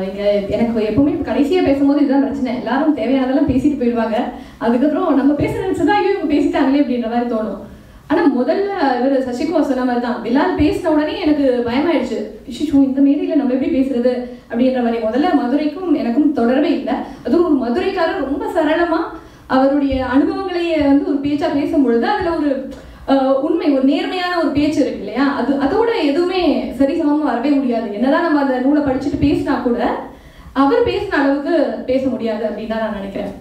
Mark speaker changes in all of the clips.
Speaker 1: ஆஹ் இங்க எனக்கு எப்பவுமே கடைசியா பேசும்போது இதுதான் பிரச்சனை எல்லாரும் தேவையானதெல்லாம் பேசிட்டு போயிடுவாங்க அதுக்கப்புறம் நம்ம பேச நினைச்சதா ஐயோ இவங்க பேசிட்டாங்களே அப்படின்ற மாதிரி தோணும் ஆனா முதல்ல இவர் சசிகுமார் சொன்ன மாதிரி தான் பிலால் பேசின உடனே எனக்கு பயமாயிடுச்சு ஷிஷு இந்த மேடையில நம்ம எப்படி பேசுறது அப்படின்ற மாதிரி முதல்ல மதுரைக்கும் எனக்கும் தொடரவே இல்லை அதுவும் ஒரு மதுரைக்காரர் ரொம்ப சரளமா அவருடைய அனுபவங்களை வந்து ஒரு பேச்சா பேசும்பொழுது அதுல ஒரு ஆஹ், உண்மை ஒரு நேர்மையான ஒரு பேச்சு இருக்கு இல்லையா அது அதோட எதுவுமே சரிசமமா வரவே முடியாது என்னதான் நம்ம அந்த நூலை படிச்சுட்டு பேசினா கூட அவர் பேசின அளவுக்கு பேச முடியாது அப்படின்னு தான் நான் நினைக்கிறேன்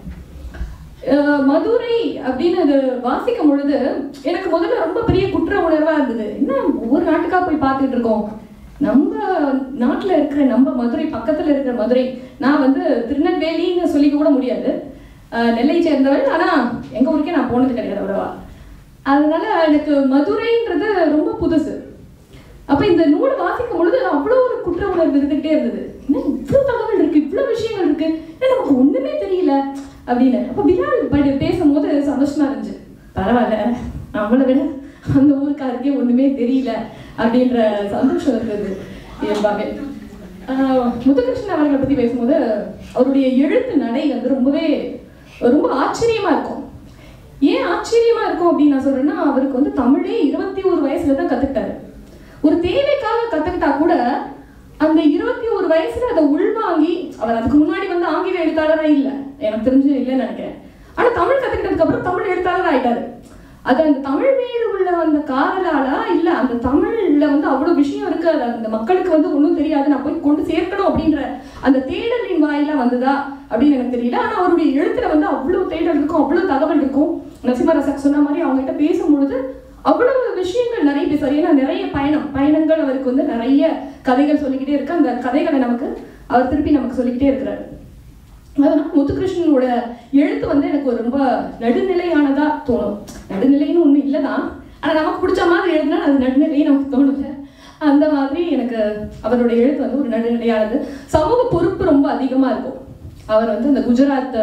Speaker 1: அஹ் மதுரை அப்படின்னு அது வாசிக்கும் பொழுது எனக்கு முதல்ல ரொம்ப பெரிய குற்ற உணர்வா இருந்தது என்ன ஒவ்வொரு நாட்டுக்கா போய் பார்த்துட்டு இருக்கோம் நம்ம நாட்டுல இருக்கிற நம்ம மதுரை பக்கத்துல இருக்கிற மதுரை நான் வந்து திருநெல்வேலின்னு சொல்லிக்க கூட முடியாது அஹ் நெல்லை சேர்ந்தவள் ஆனா எங்க ஊருக்கே நான் போனது கிடையாது அவ்வளவா அதனால எனக்கு மதுரைன்றது ரொம்ப புதுசு அப்ப இந்த நூல் வாசிக்கும் பொழுது அவ்வளோ ஒரு குற்ற உணர்வு இருந்துகிட்டே இருந்தது என்ன இவ்வளவு தகவல் இருக்கு இவ்வளவு விஷயங்கள் இருக்கு என்ன நமக்கு ஒண்ணுமே தெரியல அப்படின்னு அப்ப பிலால் படி பேசும்போது சந்தோஷமா இருந்துச்சு பரவாயில்ல நம்மளை விட அந்த ஊருக்காருக்கே ஒண்ணுமே தெரியல அப்படின்ற சந்தோஷம் இருக்குது இயல்பாவே ஆஹ் முத்துகிருஷ்ணன் அவர்களை பத்தி பேசும்போது அவருடைய எழுத்து நடை வந்து ரொம்பவே ரொம்ப ஆச்சரியமா இருக்கும் ஏன் ஆச்சரியமா இருக்கும் அப்படின்னு நான் சொல்றேன்னா அவருக்கு வந்து தமிழே இருபத்தி ஒரு வயசுல தான் கத்துக்கிட்டாரு ஒரு தேவைக்காக கத்துக்கிட்டா கூட அந்த இருபத்தி ஒரு வயசுல அதை உள்வாங்கி அவர் அதுக்கு முன்னாடி வந்து ஆங்கில எழுத்தாளரா இல்ல எனக்கு தெரிஞ்சு இல்லைன்னு நினைக்கிறேன் ஆனா தமிழ் கத்துக்கிட்டதுக்கு அப்புறம் தமிழ் எழுத்தாளர் ஆயிட்டாரு அது அந்த தமிழ் மீது உள்ள அந்த காதலாலா இல்ல அந்த தமிழ்ல வந்து அவ்வளவு விஷயம் இருக்கு அது அந்த மக்களுக்கு வந்து ஒண்ணும் தெரியாது நான் போய் கொண்டு சேர்க்கணும் அப்படின்ற அந்த தேடலின் வாயிலா வந்ததா அப்படின்னு எனக்கு தெரியல ஆனா அவருடைய எழுத்துல வந்து அவ்வளவு தேடல் இருக்கும் அவ்வளவு தகவல் இருக்கும் நரசிம்ம ரசக் சொன்ன மாதிரி அவங்க கிட்ட பேசும்பொழுது அவ்வளவு விஷயங்கள் நிறைய பேசுவார் ஏன்னா நிறைய பயணம் பயணங்கள் அவருக்கு வந்து நிறைய கதைகள் சொல்லிக்கிட்டே இருக்கு அந்த கதைகளை நமக்கு அவர் திருப்பி நமக்கு சொல்லிக்கிட்டே இருக்கிறாரு அதனால முத்துகிருஷ்ணனோட எழுத்து வந்து எனக்கு ஒரு ரொம்ப நடுநிலையானதா தோணும் நடுநிலைன்னு ஒண்ணு இல்லதான் ஆனா நமக்கு பிடிச்ச மாதிரி எழுதுனா அது நடுநிலைன்னு நமக்கு தோணுது அந்த மாதிரி எனக்கு அவருடைய எழுத்து வந்து ஒரு நடுநிலையானது சமூக பொறுப்பு ரொம்ப அதிகமா இருக்கும் அவர் வந்து இந்த குஜராத்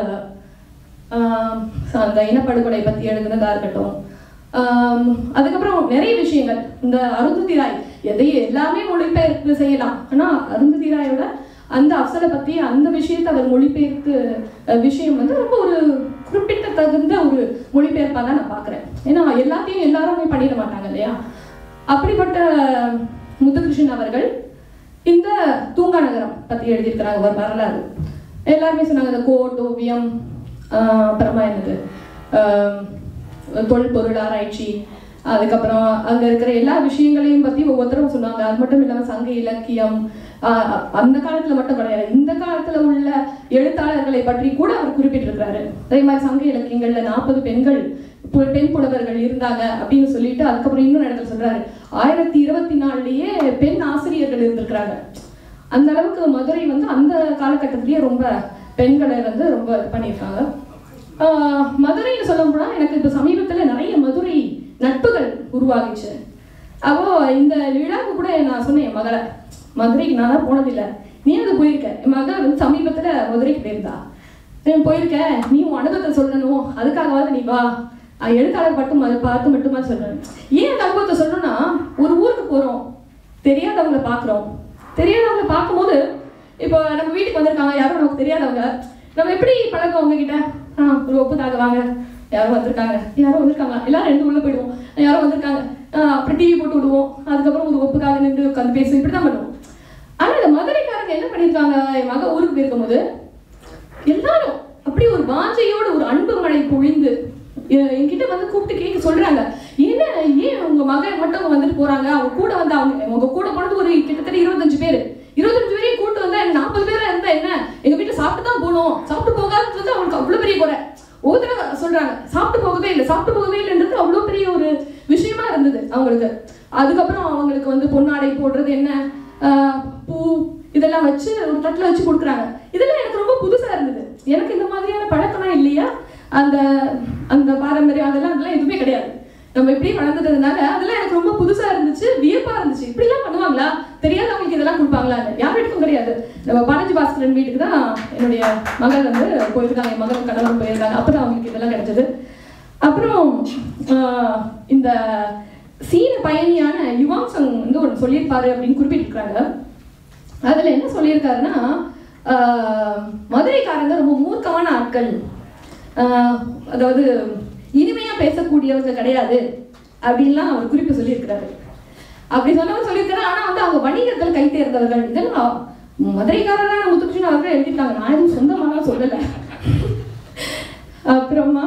Speaker 1: ஆஹ் அந்த இனப்படுகொலை பத்தி எழுதுனதா இருக்கட்டும் ஆம், அதுக்கப்புறம் நிறைய விஷயங்கள் இந்த அருந்ததி ராய் எதையும் எல்லாமே மொழிபெயர்ப்பு செய்யலாம் ஆனா அருந்ததி ராயோட அந்த அப்சரை பத்தி அந்த விஷயத்தை அவர் மொழிபெயர்த்து அஹ், விஷயம் வந்து ரொம்ப ஒரு குறிப்பிட்ட தகுந்த ஒரு மொழிபெயர்ப்பா தான் நான் பார்க்கிறேன் ஏன்னா எல்லாத்தையும் எல்லாருமே பண்ணிட மாட்டாங்க இல்லையா அப்படிப்பட்ட முத்துகிருஷ்ணன் அவர்கள் இந்த தூங்கா நகரம் பத்தி எழுதியிருக்கிறாங்க ஒரு வரலாறு எல்லாருமே சொன்னாங்க இந்த கோட் ஓவியம் ஆஹ் அப்புறமா என்னது ஆஹ் தொல்பொருள் ஆராய்ச்சி அதுக்கப்புறம் அங்க இருக்கிற எல்லா விஷயங்களையும் பத்தி ஒவ்வொருத்தரும் சொன்னாங்க அது மட்டும் இல்லாம சங்க இலக்கியம் ஆஹ் அந்த காலத்துல மட்டும் கிடையாது இந்த காலத்துல உள்ள எழுத்தாளர்களை பற்றி கூட அவர் குறிப்பிட்டிருக்கிறாரு அதே மாதிரி சங்க இலக்கியங்கள்ல நாற்பது பெண்கள் பு- பெண் புலவர்கள் இருந்தாங்க அப்படின்னு சொல்லிட்டு அதுக்கப்புறம் இன்னொரு இடத்துல சொல்றாரு ஆயிரத்தி இருபத்தி நாலுலயே பெண் ஆசிரியர்கள் இருந்திருக்கிறாங்க அந்த அளவுக்கு மதுரை வந்து அந்த காலகட்டத்திலேயே ரொம்ப பெண்களை வந்து ரொம்ப இது பண்ணியிருக்காங்க ஆஹ் மதுரைன்னு சொல்ல போனா எனக்கு இப்போ சமீபத்துல நிறைய மதுரை நட்புகள் உருவாகிச்சு அப்போ இந்த விழாவுக்கு கூட நான் சொன்னேன் என் மகளை மதுரைக்கு நான் தான் போனதில்லை நீ அது போயிருக்க என் மகள் வந்து சமீபத்துல மதுரைக்கு போயிருந்தா நான் போயிருக்க நீ உன் அனுபவத்தை சொல்லணும் அதுக்காகவாவது நீ வா அஹ் எழுத்தாளர் மட்டும் அதை பார்த்து மட்டுமா சொல்றேன் ஏன் அந்த அனுபவத்தை சொல்லணும்னா ஒரு ஊருக்கு போறோம் தெரியாதவங்களை பார்க்குறோம் தெரியாதவங்களை பார்க்கும்போது இப்போ நம்ம வீட்டுக்கு வந்திருக்காங்க யாரும் நமக்கு தெரியாதவங்க நம்ம எப்படி பழக்கம் அவங்க கிட்ட ஆ ஒரு ஒப்புக்காக வாங்க யாரும் வந்திருக்காங்க யாரும் வந்திருக்காங்க எல்லாரும் எழுந்து உள்ள போயிடுவோம் யாரும் வந்திருக்காங்க ஆ, அப்புறம் டிவி போட்டு விடுவோம் அதுக்கப்புறம் ஒரு ஒப்புக்காக நின்று உட்காந்து பேசுவோம் இப்படி தான் பண்ணுவோம் ஆனா இந்த மதுரைக்காரங்க என்ன பண்ணியிருக்காங்க என் மக ஊருக்கு போயிருக்கும்போது எல்லாரும் அப்படி ஒரு வாஞ்சையோட ஒரு அன்பு மழை பொழிந்து எ- என்கிட்ட வந்து கூப்பிட்டு கேட்க சொல்றாங்க என்ன ஏன் உங்க மகன் மட்டும் வந்துட்டு போறாங்க அவங்க கூட வந்து அவங்க உங்க கூட போனது ஒரு கிட்டத்தட்ட இருபத்தஞ்சு பேர் இருபத்தஞ்சு பேரையும் கூட்டு வந்தா நாற்பது பேரா இருந்தா என்ன எங்க வீட்டுல சாப்பிட்டு தான் போகணும் சாப்பிட்டு போகாதது வந்து அவங்களுக்கு அவ்வளவு பெரிய குறை ஒவ்வொருத்தர சொல்றாங்க சாப்பிட்டு போகவே இல்லை சாப்பிட்டு போகவே இல்லைன்றது அவ்வளவு பெரிய ஒரு விஷயமா இருந்தது அவங்களுக்கு அதுக்கப்புறம் அவங்களுக்கு வந்து பொன்னாடை போடுறது என்ன ஆஹ் பூ இதெல்லாம் வச்சு ஒரு தட்டுல வச்சு கொடுக்குறாங்க இதெல்லாம் எனக்கு ரொம்ப புதுசா இருந்தது எனக்கு இந்த மாதிரியான பழக்கம்லாம் இல்லையா அந்த அந்த பாரம்பரியம் அதெல்லாம் அதெல்லாம் எதுவுமே கிடையாது நம்ம இப்படி வளர்ந்ததுனால அதெல்லாம் எனக்கு ரொம்ப புதுசா இருந்துச்சு வியப்பா இருந்துச்சு இப்படிலாம் பண்ணுவாங்களா தெரியாதவங்களுக்கு இதெல்லாம் கொடுப்பாங்களா யார் வீட்டுக்கும் கிடையாது நம்ம பாலாஜி பாஸ்கரன் வீட்டுக்கு தான் என்னுடைய மகள் வந்து போயிருக்காங்க என் மகள் கணவன் போயிருக்காங்க அப்பதான் அவங்களுக்கு இதெல்லாம் கிடைச்சது அப்புறம் ஆஹ், இந்த சீன பயணியான யுவாங் சங் வந்து ஒன்று சொல்லியிருப்பாரு அப்படின்னு குறிப்பிட்டிருக்காங்க அதுல என்ன சொல்லியிருக்காருன்னா ஆஹ், மதுரைக்காரங்க ரொம்ப மூர்க்கமான ஆட்கள் ஆஹ், அதாவது இனிமையா பேசக்கூடியவங்க கிடையாது அப்படின்லாம் அவர் குறிப்பு சொல்லியிருக்கிறாரு அப்படி சொன்னவர் சொல்லியிருக்காரு ஆனா வந்து அவங்க வணிகத்தில் கை தேர்ந்தவர்கள் இதெல்லாம் மதுரைக்காரரான முத்துகிருஷ்ணன் அவர்கள் எழுதிட்டாங்க நான் எதுவும் சொந்தமாலாம் சொல்லலை அப்புறமா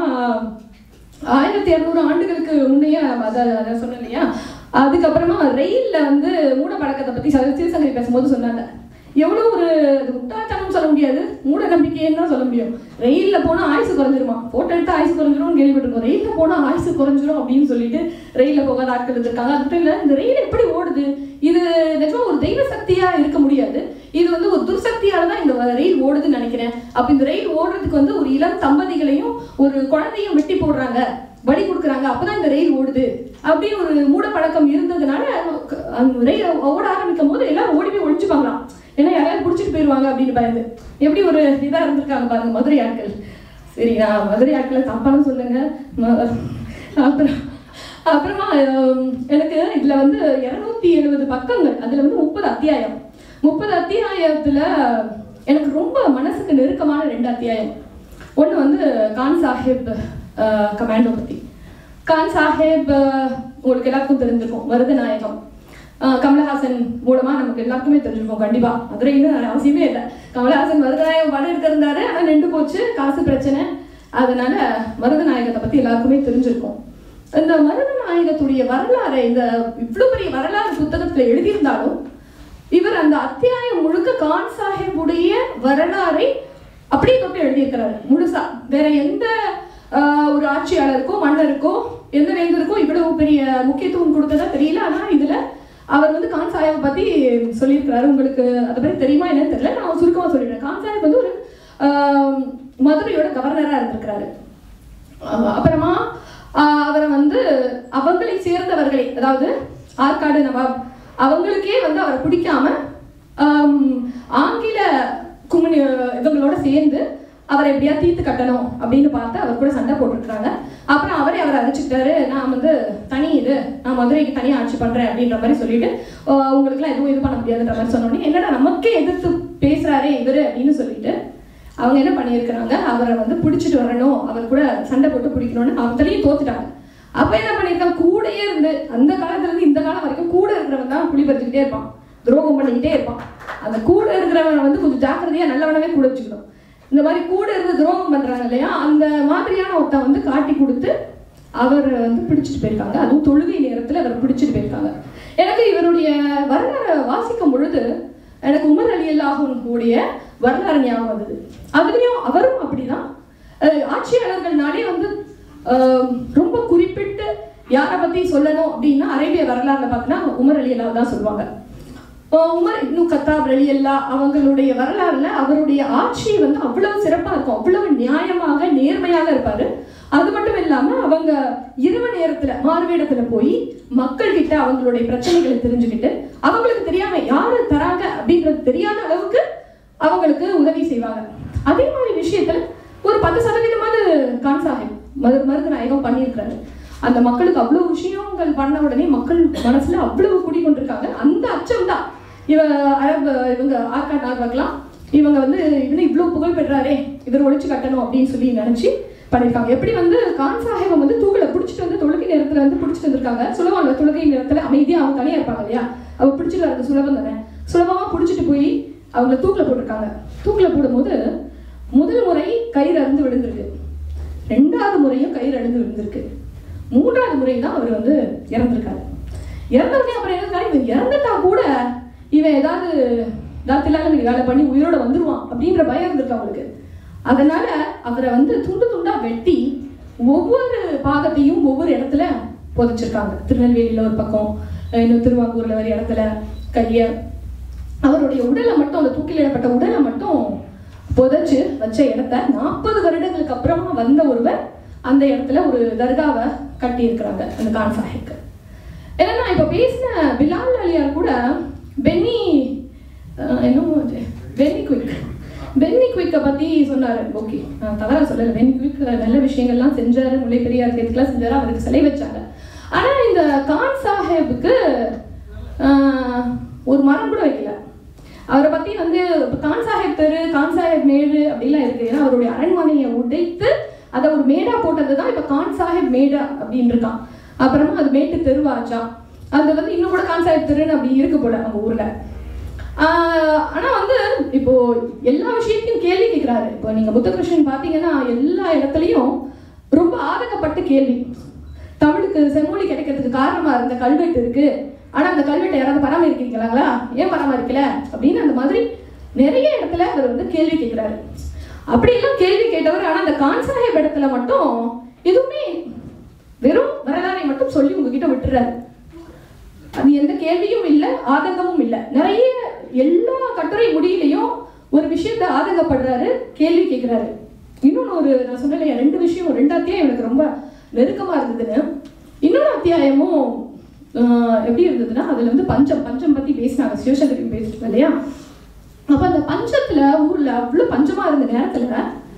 Speaker 1: ஆயிரத்தி இரநூறு ஆண்டுகளுக்கு முன்னையே அதை அதை சொன்னேன் இல்லையா அதுக்கப்புறமா ரயில்ல வந்து மூட பழக்கத்தை பத்தி ச- சிவசங்கரி பேசும்போது சொன்னாங்க எவ்வளவு ஒரு அது முட்டாள்தனம் சொல்ல முடியாது மூட நம்பிக்கைன்னு தான் சொல்ல முடியும் ரயில்ல போனா ஆயுசு குறைஞ்சிருமா போட்டோ எடுத்து ஆயுசு குறைஞ்சிரும் கேள்விப்பட்டிருக்கோம் ரயில்ல போனா ஆயுசு குறைஞ்சிரும் அப்படின்னு சொல்லிட்டு ரயில்ல போகாத ஆட்கள் இருக்காங்க அது மட்டும் இல்ல இந்த ரயில் எப்படி ஓடுது இது நிஜமா ஒரு தெய்வ சக்தியா இருக்க முடியாது இது வந்து ஒரு துர்சக்தியால தான் இந்த ரயில் ஓடுதுன்னு நினைக்கிறேன் அப்ப இந்த ரயில் ஓடுறதுக்கு வந்து ஒரு இளம் தம்பதிகளையும் ஒரு குழந்தையும் வெட்டி போடுறாங்க பலி கொடுக்குறாங்க அப்பதான் இந்த ரயில் ஓடுது அப்படின்னு ஒரு மூட பழக்கம் இருந்ததுனால அந்த ரயில் ஓட ஆரம்பிக்கும் போது எல்லாரும் ஓடி போய் ஒழிச்சுப்பாங்களாம் ஏன்னா யாரையாவது பிடிச்சிட்டு போயிடுவாங்க அப்படின்னு பயந்து எப்படி ஒரு இதா இருந்திருக்காங்க பாருங்க மதுரை ஆட்கள் சரி நான் மதுரை ஆட்களை தப்பான சொல்லுங்க ம- அப்புறம் அப்புறமா ஹம், எனக்கு இதுல வந்து இருநூத்தி எழுபது பக்கங்கள் அதுல வந்து முப்பது அத்தியாயம் முப்பது அத்தியாயத்துல எனக்கு ரொம்ப மனசுக்கு நெருக்கமான ரெண்டு அத்தியாயம் ஒண்ணு வந்து கான் சாஹிப் அஹ், கமாண்டோ பத்தி கான் சாஹிப் அஹ், உங்களுக்கு எல்லாருக்கும் தெரிஞ்சிருக்கும் மருதநாயகம் அஹ், கமலஹாசன் மூலமா நமக்கு எல்லாருக்குமே தெரிஞ்சிருக்கும் கண்டிப்பா மதுரைன்னு அவசியமே இல்லை கமலஹாசன் மருதநாயகம் படம் எடுக்க இருந்தாரு ஆனா நின்று போச்சு காசு பிரச்சனை அதனால மருதநாயகத்தை பத்தி எல்லாருக்குமே தெரிஞ்சிருக்கும் இந்த மருதநாயகத்துடைய வரலாறை இந்த இவ்வளவு பெரிய வரலாறு புத்தகத்துல எழுதியிருந்தாலும் இவர் அந்த அத்தியாயம் முழுக்க கான் சாஹிபுடைய வரலாறை அப்படியே தொட்டு எழுதியிருக்கிறாரு முழுசா வேற எந்த ஆஹ், ஒரு ஆட்சியாளருக்கோ மன்னருக்கோ எந்த வேந்தருக்கோ இவ்வளவு பெரிய முக்கியத்துவம் கொடுத்ததா தெரியல ஆனா இதுல அவர் வந்து கான் சாஹிப்பை பத்தி சொல்லியிருக்கிறாரு உங்களுக்கு அதை பத்தி தெரியுமா என்னன்னு தெரியல நான் சுருக்கமா சொல்லிடுறேன் கான் சாஹிப் வந்து ஒரு ஆஹ், மதுரையோட கவர்னரா இருந்திருக்கிறாரு ஆஹ் அப்புறமா ஆஹ் அவரை வந்து அவங்களை சேர்ந்தவர்களே அதாவது ஆற்காடு நவாப் அவங்களுக்கே வந்து அவரை பிடிக்காம ஆம், ஆங்கில குமினி இவங்களோட சேர்ந்து அவரை எப்படியா தீர்த்து கட்டணும் அப்படின்னு பார்த்து அவர் கூட சண்டை போட்டுருக்காங்க அப்புறம் அவரே அவரை அழைச்சிக்கிட்டாரு நான் வந்து தனி இது நான் மதுரைக்கு தனியாக ஆட்சி பண்றேன் அப்படின்ற மாதிரி சொல்லிட்டு ஆஹ் உங்களுக்குலாம் எதுவும் இது பண்ண முடியாதுன்ற மாதிரி சொன்னோடனே என்னடா நமக்கே எதிர்த்து பேசுறாரே இவரு அப்படின்னு சொல்லிட்டு அவங்க என்ன பண்ணியிருக்கிறாங்க அவரை வந்து பிடிச்சிட்டு வரணும் அவர் கூட சண்டை போட்டு பிடிக்கணும்னு அவங்களையும் தோத்துட்டாங்க அப்ப என்ன பண்ணியிருக்காங்க கூடயே இருந்து அந்த காலத்துல இருந்து இந்த காலம் வரைக்கும் கூட இருக்கிறவன் தான் புலி பறிச்சுக்கிட்டே இருப்பான் துரோகம் பண்ணிக்கிட்டே இருப்பான் அந்த கூட இருக்கிறவன் வந்து கொஞ்சம் ஜாக்கிரதையா நல்லவனவே கூட வச்சுக்கணும் இந்த மாதிரி கூட இருந்து துரோகம் பண்றாங்க இல்லையா அந்த மாதிரியான ஒருத்தன் வந்து காட்டி கொடுத்து அவர் வந்து பிடிச்சிட்டு போயிருக்காங்க அதுவும் தொழுகை நேரத்துல அவர் பிடிச்சிட்டு போயிருக்காங்க எனக்கு இவருடைய வரலாறை வாசிக்கும் பொழுது எனக்கு உமர் அலி அல்லாஹுடைய வரலாறு ஞாபகம் வந்தது அதுலயும் அவரும் அப்படிதான் அஹ் ஆட்சியாளர்கள்னாலே வந்து அஹ், ரொம்ப குறிப்பிட்டு யாரை பத்தி சொல்லணும் அப்படின்னா அரேபிய வரலாறுல பார்த்தீங்கன்னா உமர் அலி அல்லாஹ் தான் சொல்லுவாங்க அஹ் உமர் இப்னு கத்தாப் அலி அல்லா அவங்களுடைய வரலாறுல அவருடைய ஆட்சி வந்து அவ்வளவு சிறப்பா இருக்கும் அவ்வளவு நியாயமாக நேர்மையாக இருப்பாரு அது மட்டும் இல்லாம அவங்க இரவு நேரத்துல மாறுவேடத்துல போய் மக்கள் கிட்ட அவங்களுடைய பிரச்சனைகளை தெரிஞ்சுக்கிட்டு அவங்களுக்கு தெரியாம யாரு தராங்க அப்படின்றது தெரியாத அளவுக்கு அவங்களுக்கு உதவி செய்வாங்க அதே மாதிரி விஷயத்துல ஒரு பத்து சதவீதமாவது கான் சாஹிப் மரு மருதநாயகம் பண்ணியிருக்கிறாரு அந்த மக்களுக்கு அவ்வளவு விஷயங்கள் பண்ண உடனே மக்கள் மனசுல அவ்வளவு குடிக்கொண்டிருக்காங்க அந்த அச்சம் தான் இவ அரபு இவங்க ஆர்காட் நார்வாக்லாம் இவங்க வந்து இவனை இவ்வளவு புகழ் பெற்றாரே இவர் ஒழிச்சு கட்டணும் அப்படின்னு சொல்லி நினைச்சு பண்ணியிருக்காங்க எப்படி வந்து கான் சாஹிபை வந்து தூக்கில பிடிச்சிட்டு வந்து தொழுகை நேரத்துல வந்து பிடிச்சிட்டு வந்திருக்காங்க சொல்லுவாங்க தொழுகை நேரத்துல அமைதியா அவங்க தனியா இருப்பாங்க இல்லையா அவ பிடிச்சிட்டு வரது சுலபம் தானே சுலபமா பிடிச்சிட்டு போய் அவங்கள தூக்கில போட்டிருக்காங்க தூக்கில போடும்போது முதல் முறை கயிறு அறுந்து விழுந்திருக்கு ரெண்டாவது முறையும் கயிறு அறுந்து விழுந்திருக்கு மூன்றாவது முறை தான் அவர் வந்து இறந்திருக்காரு இறந்தவுடனே அப்புறம் என்ன இவன் இறந்துட்டா கூட இவன் ஏதாவது தாத்திலால வேலை பண்ணி உயிரோட வந்துருவான் அப்படின்ற பயம் இருந்திருக்கு அவங்களுக்கு அதனால அவரை வந்து துண்டு துண்டா வெட்டி ஒவ்வொரு பாகத்தையும் ஒவ்வொரு இடத்துல புதைச்சிருக்காங்க திருநெல்வேலியில ஒரு பக்கம் இன்னும் திருவாங்கூர்ல ஒரு இடத்துல கைய அவருடைய உடலை மட்டும் அந்த தூக்கிலிடப்பட்ட உடலை மட்டும் புதைச்சு வச்ச இடத்த நாற்பது வருடங்களுக்கு அப்புறமா வந்த ஒருவர் அந்த இடத்துல ஒரு தர்காவை கட்டி இருக்கிறாங்க அந்த கான் சாஹிப்க்கு ஏன்னா நான் இப்போ பேசின பிலால் அலியார் கூட பென்னி அஹ், என்னமோ அது, பென்னி குயிக் பென்னி குயிக்கை பற்றி சொன்னார் ஓகே நான் தவறாக சொல்லலை பென்னி குயிக் நல்ல விஷயங்கள்லாம் செஞ்சாரு முல்லை பெரியார் சேர்த்துக்கெல்லாம் செஞ்சாரு அவருக்கு சிலை வச்சாங்க ஆனால் இந்த கான் சாஹேபுக்கு ஆஹ், ஒரு மரம் கூட வைக்கல அவரை பத்தி வந்து இப்ப கான் சாஹேப் தெரு கான் சாஹேப் மேடு அப்படிலாம் இருக்கு ஏன்னா அவருடைய அரண்மனையை உடைத்து அதை ஒரு மேடா போட்டது தான் இப்ப கான் சாஹேப் மேடா அப்படின்னு இருக்கான் அப்புறமா அது மேட்டு தெருவாச்சா அது வந்து இன்னும் கூட கான் சாஹேப் தெருன்னு அப்படி இருக்கு போல அவங்க ஊர்ல ஆஹ் ஆனா வந்து இப்போ எல்லா விஷயத்தையும் கேள்வி கேட்கிறாரு இப்போ நீங்க முத்துகிருஷ்ணன் பாத்தீங்கன்னா எல்லா இடத்துலயும் ரொம்ப ஆதங்கப்பட்ட கேள்வி தமிழுக்கு செம்மொழி கிடைக்கிறதுக்கு காரணமா இருந்த கல்வெட்டு இருக்கு ஆனா அந்த கல்வெட்டை யாராவது பராமரிக்கிறீங்களா ஏன் பராமரிக்கல அப்படின்னு அந்த மாதிரி நிறைய இடத்துல அவர் வந்து கேள்வி கேட்கிறாரு அப்படியெல்லாம் கேள்வி கேட்டவர் ஆனா அந்த கான்சாஹேப் இடத்துல மட்டும் எதுவுமே வெறும் வரலாறை மட்டும் சொல்லி உங்ககிட்ட விட்டுறாரு அது எந்த கேள்வியும் இல்லை ஆதங்கமும் இல்லை நிறைய எல்லா கட்டுரை முடியிலையும் ஒரு விஷயத்த ஆதங்கப்படுறாரு கேள்வி கேட்கிறாரு இன்னொன்று ஒரு நான் சொன்னேன் ரெண்டு விஷயம் ரெண்டு அத்தியாயம் எனக்கு ரொம்ப நெருக்கமா இருந்ததுன்னு இன்னொரு அத்தியாயமும் ஆஹ், எப்படி இருந்ததுன்னா அதுல வந்து பஞ்சம் பஞ்சம் பத்தி பேசினாங்க சிவசங்கரி பேசிட்டு இல்லையா அப்ப அந்த பஞ்சத்துல ஊர்ல அவ்வளவு பஞ்சமா இருந்த நேரத்துல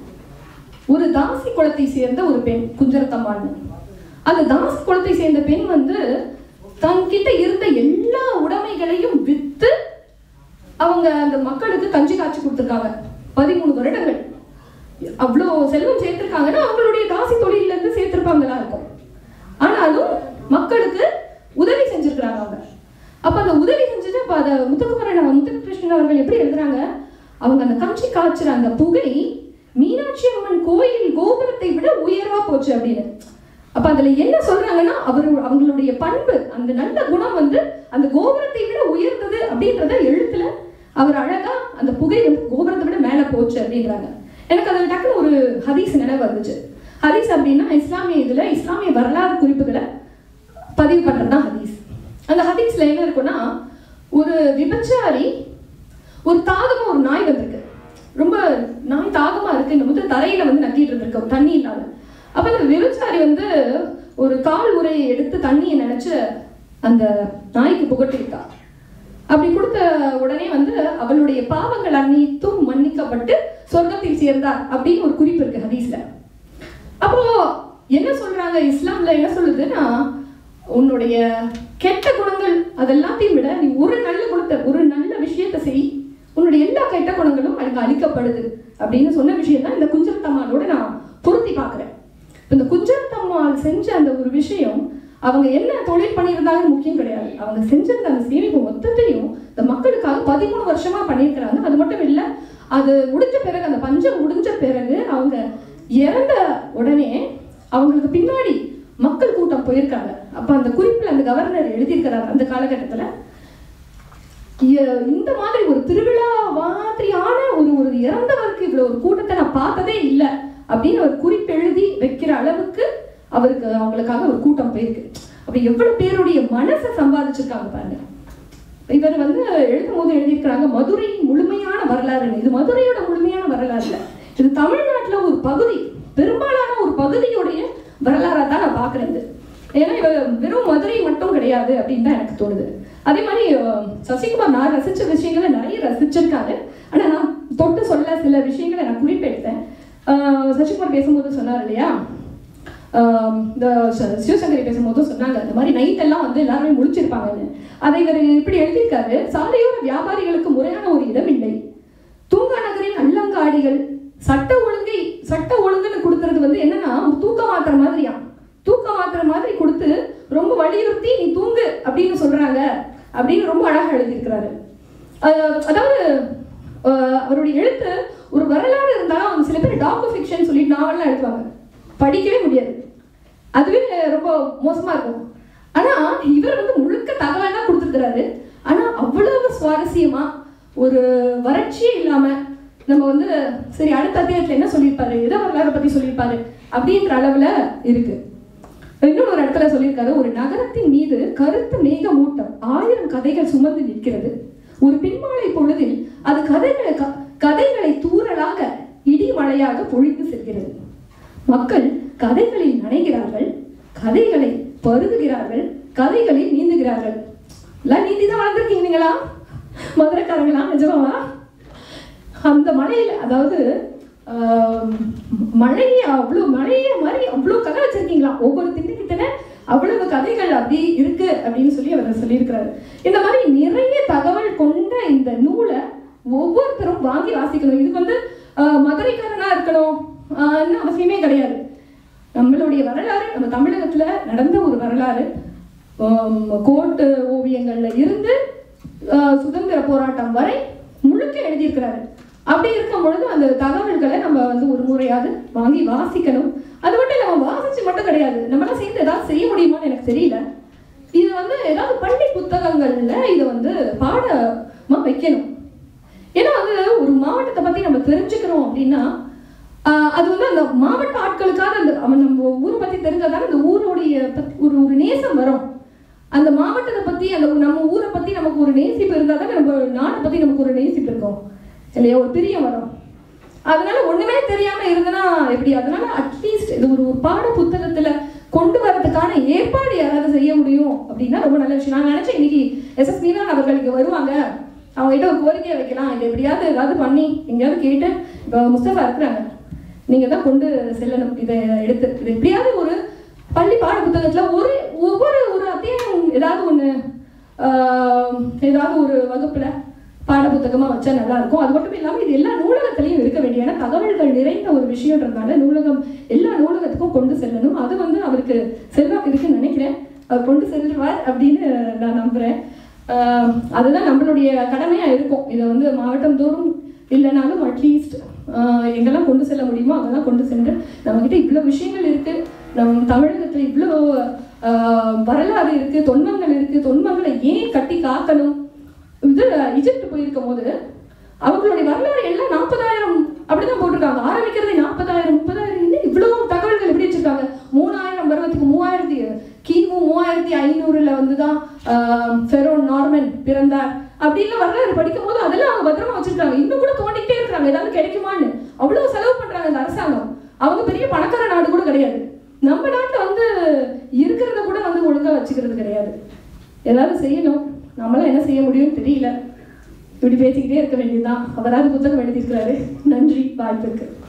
Speaker 1: ஒரு தாசி குலத்தை சேர்ந்த ஒரு பெண் குஞ்சரத்தம்மான்னு அந்த தாசி குலத்தை சேர்ந்த பெண் வந்து தன்கிட்ட இருந்த எல்லா உடைமைகளையும் வித்து அவங்க அந்த மக்களுக்கு கஞ்சி காய்ச்சி கொடுத்துருக்காங்க பதிமூணு வருடங்கள் அவ்வளோ செல்வம் சேர்த்திருக்காங்கன்னா அவங்களுடைய தாசி தொழில இருந்து சேர்த்திருப்பாங்களா இருக்கும் ஆனாலும் மக்களுக்கு உதவி செஞ்சிருக்கிறாங்க அவங்க அப்ப அந்த உதவி செஞ்சது அப்ப அதை முத்துக்குமரன் முத்துகிருஷ்ணன் அவர்கள் எப்படி எழுதுறாங்க அவங்க அந்த கஞ்சி காய்ச்சுற அந்த புகை மீனாட்சி அம்மன் கோயில் கோபுரத்தை விட உயர்வா போச்சு அப்படின்னு அப்ப அதுல என்ன சொல்றாங்கன்னா அவர் அவங்களுடைய பண்பு அந்த நல்ல குணம் வந்து அந்த கோபுரத்தை விட உயர்ந்தது அப்படின்றத எழுத்துல அவர் அழகா அந்த புகை வந்து கோபுரத்தை விட மேல போச்சு அப்படின்றாங்க எனக்கு அது டக்குனு ஒரு ஹதீஸ் நினைவு வந்துச்சு ஹதீஸ் அப்படின்னா இஸ்லாமிய இதுல இஸ்லாமிய வரலாறு குறிப்புகளை பதிவு பண்றதுதான் ஹதீஸ் அந்த ஹதீஸ்ல என்ன இருக்குன்னா ஒரு விபச்சாரி ஒரு தாகமா ஒரு நாய் வந்திருக்கு ரொம்ப நாய் தாகமா இருக்கு இந்த வந்து தரையில வந்து நக்கிட்டு இருந்திருக்கு ஒரு தண்ணி இல்லாத அப்ப அந்த விபச்சாரி வந்து ஒரு கால் உரையை எடுத்து தண்ணியை நினைச்சு அந்த நாய்க்கு புகட்டிருக்கா அப்படி கொடுத்த உடனே வந்து அவளுடைய பாவங்கள் அனைத்தும் மன்னிக்கப்பட்டு சொர்க்கத்தில் சேர்ந்தார் அப்படின்னு ஒரு குறிப்பு இருக்கு ஹதீஸ்ல அப்போ என்ன சொல்றாங்க இஸ்லாம்ல என்ன சொல்லுதுன்னா உன்னுடைய கெட்ட குணங்கள் அதெல்லாத்தையும் விட நீ ஒரு நல்ல குணத்தை ஒரு நல்ல விஷயத்தை செய் உன்னுடைய எல்லா கெட்ட குணங்களும் அங்க அழிக்கப்படுது அப்படின்னு சொன்ன விஷயம் தான் இந்த குஞ்சரத்தம்மாளோட நான் பொருத்தி பார்க்கிறேன் இப்ப இந்த குஞ்சரத்தம்மாள் செஞ்ச அந்த ஒரு விஷயம் அவங்க என்ன தொழில் பண்ணியிருந்தாலும் முக்கியம் கிடையாது அவங்க செஞ்சிருந்த அந்த சேமிப்பு மொத்தத்தையும் இந்த மக்களுக்காக பதிமூணு வருஷமா பண்ணியிருக்கிறாங்க அது மட்டும் இல்ல அது முடிஞ்ச பிறகு அந்த பஞ்சம் முடிஞ்ச பிறகு அவங்க இறந்த உடனே அவங்களுக்கு பின்னாடி மக்கள் கூட்டம் போயிருக்காங்க அப்ப அந்த குறிப்பில் அந்த கவர்னர் எழுதியிருக்கிறார் அந்த காலகட்டத்துல இ- இந்த மாதிரி ஒரு திருவிழா மாதிரியான ஒரு ஒரு இறந்தவருக்கு இவ்வளவு ஒரு கூட்டத்தை நான் பார்த்ததே இல்லை அப்படின்னு ஒரு குறிப்பு எழுதி வைக்கிற அளவுக்கு அவருக்கு அவங்களுக்காக ஒரு கூட்டம் போயிருக்கு அப்ப எவ்வளவு பேருடைய மனசை சம்பாதிச்சிருக்காங்க பாருங்க இவர் வந்து எழுதும் போது எழுதியிருக்கிறாங்க மதுரையின் முழுமையான வரலாறு இது மதுரையோட முழுமையான வரலாறு இல்ல இது தமிழ்நாட்டுல ஒரு பகுதி பெரும்பாலான ஒரு பகுதியுடைய வரலாறா தான் நான் பார்க்கிறேன் இது ஏன்னா இவ வெறும் மதுரை மட்டும் கிடையாது அப்படின்னு தான் எனக்கு தோணுது அதே மாதிரி அஹ், சசிகுமார் நான் ரசிச்ச விஷயங்களை நிறைய ரசிச்சிருக்காரு ஆனா நான் தொட்டு சொல்ல சில விஷயங்களை நான் குறிப்பெடுத்தேன் அஹ், சசிகுமார் பேசும்போது சொன்னார் இல்லையா ஆம், இந்த ச- சிவசங்கரி பேசும்போது சொன்னாங்க இந்த மாதிரி நைட் எல்லாம் வந்து எல்லாருமே முழிச்சிருப்பாங்கன்னு அதை இவர் இப்படி எழுதியிருக்காரு சாலையோர வியாபாரிகளுக்கு முறையான ஒரு இடம் இல்லை தூங்கா நகரின் அல்லங்காடிகள் சட்ட ஒழுங்கை சட்ட ஒழுங்குன்னு கொடுக்கறது வந்து என்னன்னா ஒரு தூக்க மாத்திர மாதிரியா தூக்க மாத்திர மாதிரி கொடுத்து ரொம்ப வலியுறுத்தி நீ தூங்கு அப்படின்னு சொல்றாங்க அப்படின்னு ரொம்ப அழகா எழுதியிருக்கிறாரு அஹ் அதாவது அஹ் அவருடைய எழுத்து ஒரு வரலாறு இருந்தாலும் அவங்க சில பேர் டாக்கு ஃபிக்ஷன் சொல்லி நாவல்லாம் எழுதுவாங்க படிக்கவே முடியாது அதுவே ரொம்ப மோசமா இருக்கும் ஆனா இவர் வந்து முழுக்க தகவல் தான் கொடுத்துருக்கிறாரு ஆனா அவ்வளவு சுவாரஸ்யமா ஒரு வறட்சியே இல்லாம நம்ம வந்து சரி அடுத்த அத்தியாயத்துல என்ன சொல்லியிருப்பாரு எதை வரலாறு பத்தி சொல்லியிருப்பாரு அப்படின்ற அளவுல இருக்கு இன்னொரு ஒரு இடத்துல சொல்லியிருக்காரு ஒரு நகரத்தின் மீது கருத்த மேகமூட்டம் ஆயிரம் கதைகள் சுமந்து நிற்கிறது ஒரு பின்மாலை பொழுதில் அது கதைகளை க- கதைகளை தூறலாக இடி மழையாக பொழிந்து செல்கிறது மக்கள் கதைகளில் நனைகிறார்கள் கதைகளை பருகுகிறார்கள் கதைகளில் நீந்துகிறார்கள் எல்லாம் நீந்தி தான் வளர்ந்துருக்கீங்க நீங்களா மதுரைக்காரங்களா நிஜமாவா அந்த மழையில அதாவது ஆம், மழையை அவ்வளோ மழையை மாதிரி அவ்வளோ கதை வச்சிருக்கீங்களா ஒவ்வொரு திண்டுக்கிட்டன அவ்வளவு கதைகள் அப்படி இருக்கு அப்படின்னு சொல்லி அவர் சொல்லியிருக்கிறாரு இந்த மாதிரி நிறைய தகவல் கொண்ட இந்த நூலை ஒவ்வொருத்தரும் வாங்கி வாசிக்கணும் இதுக்கு வந்து ஆஹ், மதுரைக்காரனா இருக்கணும் ஆஹ்ன்னு அவசியமே கிடையாது நம்மளுடைய வரலாறு நம்ம தமிழகத்துல நடந்த ஒரு வரலாறு ஆம், கோட்டு ஓவியங்கள்ல இருந்து ஆஹ், சுதந்திர போராட்டம் வரை முழுக்க எழுதியிருக்கிறாரு அப்படி இருக்கும் பொழுது அந்த தகவல்களை நம்ம வந்து ஒரு முறையாவது வாங்கி வாசிக்கணும் அது மட்டும் நம்ம வாசிச்சு மட்டும் கிடையாது நம்மளாம் சேர்ந்து ஏதாவது செய்ய முடியுமான்னு எனக்கு தெரியல இது வந்து ஏதாவது பள்ளி புத்தகங்கள்ல இதை வந்து பாடமா வைக்கணும் ஏன்னா வந்து ஒரு மாவட்டத்தை பத்தி நம்ம தெரிஞ்சுக்கிறோம் அப்படின்னா ஆஹ் அது வந்து அந்த மாவட்ட ஆட்களுக்காக அந்த அவன் நம்ம ஊரை பத்தி தெரிஞ்சாதானே அந்த ஊருடைய பத்தி ஒரு ஒரு நேசம் வரும் அந்த மாவட்டத்தை பத்தி அந்த நம்ம ஊரை பத்தி நமக்கு ஒரு நேசிப்பு இருந்தா தானே நம்ம நாட்டை பத்தி நமக்கு ஒரு நேசிப்பு இருக்கும் இல்லையா ஒரு பிரியம் வரும் அதனால ஒண்ணுமே தெரியாம இருந்தனா எப்படி அதனால அட்லீஸ்ட் இது ஒரு ஒரு பாட புத்தகத்துல கொண்டு வரதுக்கான ஏற்பாடு யாராவது செய்ய முடியும் அப்படின்னா ரொம்ப நல்ல விஷயம் நான் நினைச்சேன் இன்னைக்கு எஸ் எஸ் மீனான் அவர்கள் இங்க வருவாங்க அவங்க கிட்ட ஒரு கோரிக்கையை வைக்கலாம் இது எப்படியாவது ஏதாவது பண்ணி எங்கேயாவது கேட்டு இப்போ முஸ்தபா இருக்கிறாங்க நீங்க தான் கொண்டு செல்லணும் இதை எடுத்து இது எப்படியாவது ஒரு பள்ளி பாட புத்தகத்துல ஒரு ஒவ்வொரு ஒரு அத்தியாயம் ஏதாவது ஒண்ணு ஆஹ், ஏதாவது ஒரு வகுப்புல பாட புத்தகமா வச்சா நல்லா இருக்கும் அது மட்டும் இல்லாம இது எல்லா நூலகத்திலையும் இருக்க வேண்டிய ஏன்னா தகவல்கள் நிறைந்த ஒரு விஷயம்ன்றதுனால நூலகம் எல்லா நூலகத்துக்கும் கொண்டு செல்லணும் அது வந்து அவருக்கு செல்வாக்கு இருக்குன்னு நினைக்கிறேன் அவர் கொண்டு செல்வார் அப்படின்னு நான் நம்புறேன் ஆஹ், அதுதான் நம்மளுடைய கடமையா இருக்கும் இதை வந்து மாவட்டம் தோறும் இல்லைனாலும் அட்லீஸ்ட் எங்கெல்லாம் கொண்டு செல்ல முடியுமோ அங்கெல்லாம் கொண்டு சென்று நம்மக்கிட்ட இவ்வளோ விஷயங்கள் இருக்கு நம் தமிழகத்துல இவ்வளோ ஆஹ், வரலாறு இருக்கு தொன்மங்கள் இருக்கு தொன்மங்களை ஏன் கட்டி காக்கணும் இது இஜிப்ட் போயிருக்கும் போது அவங்களுடைய வரலாறு எல்லாம் நாற்பதாயிரம் அப்படிதான் போட்டிருக்காங்க ஆரம்பிக்கிறதே நாற்பதாயிரம் முப்பதாயிரம் இன்னும் இவ்வளவு தகவல்கள் எப்படி வச்சிருக்காங்க மூணாயிரம் பருவத்துக்கு மூவாயிரத்தி கிமு மூவாயிரத்தி ஐநூறுல வந்துதான் ஆஹ், ஃபெரோன் நார்மன் பிறந்தார் அப்படின்னு வரலாறு படிக்கும் போது அதெல்லாம் அவங்க பத்திரமா வச்சிருக்காங்க இன்னும் கூட தோண்டிக்கிட்டே இருக்காங்க ஏதாவது கிடைக்குமான்னு அவ்வளவு செலவு பண்றாங்க இந்த அரசாங்கம் அவங்க பெரிய பணக்கார நாடு கூட கிடையாது நம்ம நாட்டுல வந்து இருக்கிறத கூட வந்து ஒழுங்கா வச்சுக்கிறது கிடையாது ஏதாவது செய்யணும் நம்மளாம் என்ன செய்ய முடியும்னு தெரியல இப்படி பேசிக்கிட்டே இருக்க வேண்டியதுதான் அவராது புத்தகம் எழுதியிருக்கிறாரு நன்றி வாய்ப்பிற்கு